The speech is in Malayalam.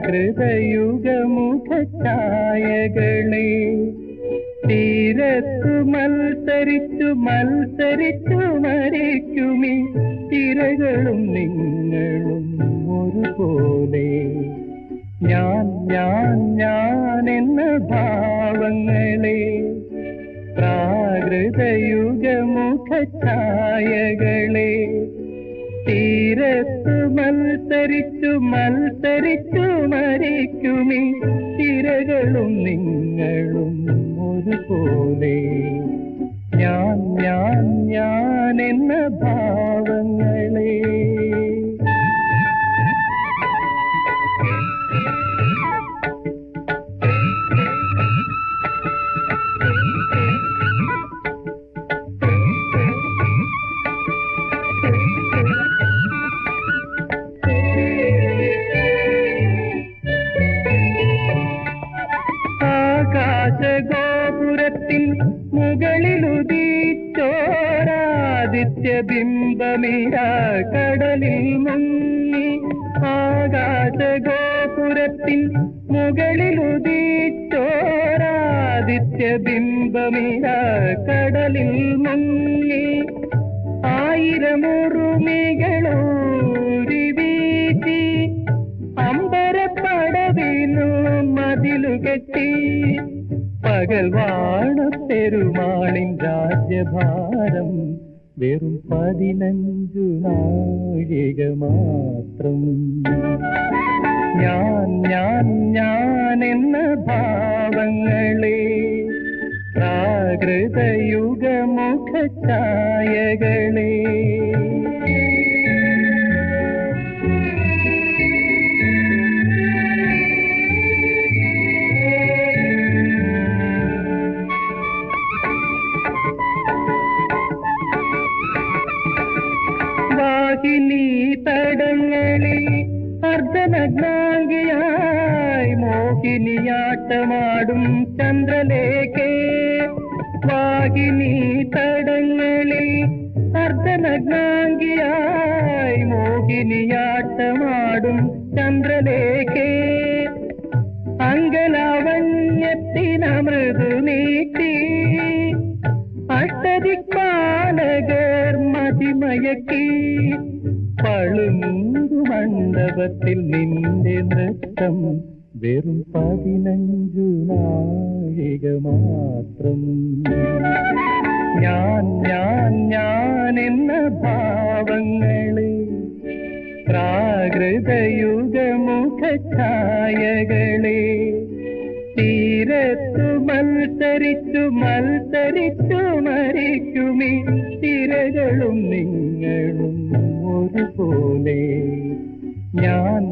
പ്രാകൃതയുഗമുഖഛായകളെ തീരത്തു മത്സരിച്ചു മത്സരിച്ചു മരിക്കുമി തിരകളും നിങ്ങളും ഒരുപോലെ ഞാൻ ഞാൻ ഞാൻ എന്ന ഭാവങ്ങളെ പ്രാകൃതയുഗമുഖഛായകളെ തീരത്തു മത്സരിച്ചു മത്സരിച്ചു മരിക്കുമി തിരകളും നിങ്ങളും ഒരുപോലെ ഞാൻ ഞാൻ ഞാൻ എന്ന ഭാവങ്ങളെ ആകാശഗോപുരത്തിൻ മുകളിലുദിച്ചോരാദിത്യ ബിംബമിര കടലിൽ മുങ്ങി ആകാശഗോപുരത്തിൻ മുകളിലുദിച്ചോരാദിത്യ ബിംബമിര കടലിൽ മുങ്ങി ആയിരമുറുമികളൂരി വീശി അമ്പരപ്പടവിനു മതിലു കെട്ടി പകൽ വാണ പെരുമാളിൻ രാജ്യഭാരം വെറും പതിനഞ്ചു നാഴിക മാത്രം ഞാൻ ഞാൻ ഞാൻ എന്ന ഭാവങ്ങളെ പ്രാകൃതയുഗമുഖഛായകളെ വാഹിനി തടങ്ങളിൽ അർദ്ധനഗ്നാംഗിയായി മോഹിനിയാട്ടമാടും ചന്ദ്രലേഖേ വാഹിനി തടങ്ങളിൽ അർദ്ധനഗ്നാംഗിയായി മോഹിനിയാട്ടമാടും ചന്ദ്രലേഖേ അങ്കലാവണ്യത്തിനമൃദു നീട്ടി അഷ്ടദിക്പാലകർ മതിമയക്കി പളുങ്കു മണ്ഡപത്തിൽ നിന്റെ നൃത്തം വെറും പതിനഞ്ചു നാഴിക മാത്രം ഞാൻ ഞാൻ ഞാൻ എന്ന ഭാവങ്ങളെ പ്രാകൃതയുഗമുഖഛായകളെ തീരത്തു മത്സരിച്ചു മത്സരിച്ചു മരിക്കുമി തിരകളും നിങ്ങളും ഒരുപോലെ ഞാൻ